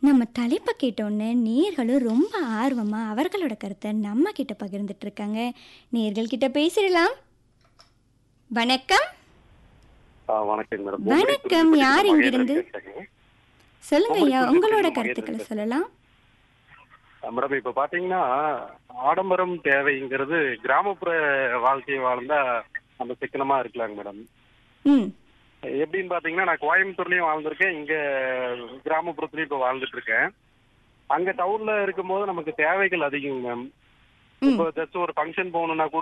நம்ம தலைப்பை கேட்டோன்னே நேர்களும் ரொம்ப ஆர்வமா அவர்களோட கருத்தை நம்ம கிட்ட பகிர்ந்துட்டு இருக்காங்க நேர்கள் கிட்ட பேசிடலாம் வணக்கம் ஆ, வணக்கம் மேடம் வணக்கம், யார் இங்கிருந்து? பேசுறேங்க. சொல்லுங்க ஐயா உங்களுக்கு உங்களோட மகேந்திரன் கருத்துக்களை பேசுறேன். சொல்லலாம் ஆ, மேடம் இப்ப பாத்தீங்கன்னா ஆடம்பரம் தேவைங்கிறது கிராமப்புற வாழ்க்கையை வாழ்ந்தா நம்ம சிக்கனமா இருக்கலாங்க மேடம் ம் எப்படின்னு பாத்தீங்கன்னா நான் கோயம்புத்தூர்லயும் வாழ்ந்திருக்கேன் இங்க கிராமப்புறத்துலயும் இப்ப வாழ்ந்துட்டு இருக்கேன் அங்க டவுன்ல இருக்கும்போது நமக்கு தேவைகள் அதிகம் மேம் ம் இப்போ ஜஸ்ட் ஒரு ஃபங்க்ஷன் போகணும்னா கூட